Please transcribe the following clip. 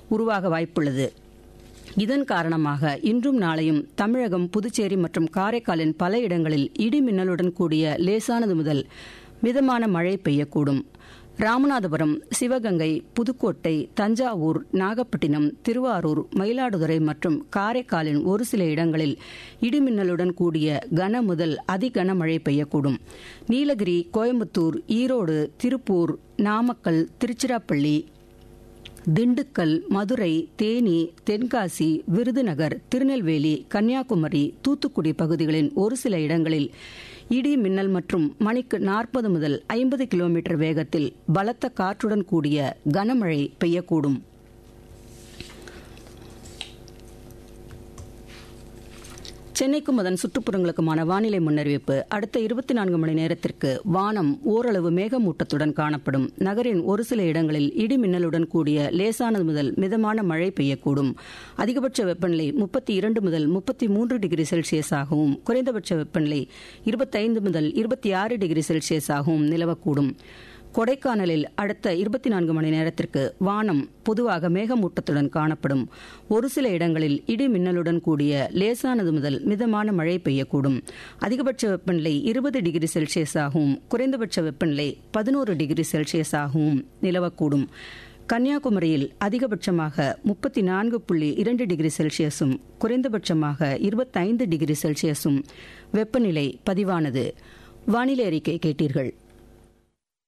உருவாக வாய்ப்புள்ளது இதன் காரணமாக இன்றும் நாளையும் தமிழகம் புதுச்சேரி மற்றும் காரைக்காலின் பல இடங்களில் இடி மின்னலுடன் கூடிய லேசானது முதல் மிதமான மழை பெய்யக்கூடும் ராமநாதபுரம் சிவகங்கை புதுக்கோட்டை தஞ்சாவூர் நாகப்பட்டினம் திருவாரூர் மயிலாடுதுறை மற்றும் காரைக்காலின் ஒரு சில இடங்களில் இடிமின்னலுடன் கூடிய கன முதல் அதிகன மழை பெய்யக்கூடும் நீலகிரி கோயம்புத்தூர் ஈரோடு திருப்பூர் நாமக்கல் திருச்சிராப்பள்ளி திண்டுக்கல் மதுரை தேனி தென்காசி விருதுநகர் திருநெல்வேலி கன்னியாகுமரி தூத்துக்குடி பகுதிகளின் ஒரு சில இடங்களில் இடி மின்னல் மற்றும் மணிக்கு நாற்பது முதல் ஐம்பது கிலோமீட்டர் வேகத்தில் பலத்த காற்றுடன் கூடிய கனமழை பெய்யக்கூடும் சென்னைக்கும் அதன் சுற்றுப்புறங்களுக்குமான வானிலை முன்னறிவிப்பு அடுத்த இருபத்தி நான்கு மணி நேரத்திற்கு வானம் ஓரளவு மேகமூட்டத்துடன் காணப்படும் நகரின் ஒரு சில இடங்களில் இடி மின்னலுடன் கூடிய லேசானது முதல் மிதமான மழை பெய்யக்கூடும் அதிகபட்ச வெப்பநிலை முப்பத்தி இரண்டு முதல் முப்பத்தி மூன்று டிகிரி செல்சியஸ் ஆகவும் குறைந்தபட்ச வெப்பநிலை இருபத்தைந்து முதல் இருபத்தி ஆறு டிகிரி செல்சியஸ் ஆகவும் நிலவக்கூடும் கொடைக்கானலில் அடுத்த இருபத்தி நான்கு மணி நேரத்திற்கு வானம் பொதுவாக மேகமூட்டத்துடன் காணப்படும் ஒரு சில இடங்களில் இடி மின்னலுடன் கூடிய லேசானது முதல் மிதமான மழை பெய்யக்கூடும் அதிகபட்ச வெப்பநிலை இருபது டிகிரி செல்சியஸ் ஆகவும் குறைந்தபட்ச வெப்பநிலை பதினோரு டிகிரி செல்சியஸ் ஆகவும் நிலவக்கூடும் கன்னியாகுமரியில் அதிகபட்சமாக முப்பத்தி நான்கு புள்ளி இரண்டு டிகிரி செல்சியஸும் குறைந்தபட்சமாக இருபத்தைந்து டிகிரி செல்சியஸும் வெப்பநிலை பதிவானது வானிலை அறிக்கை கேட்டீர்கள்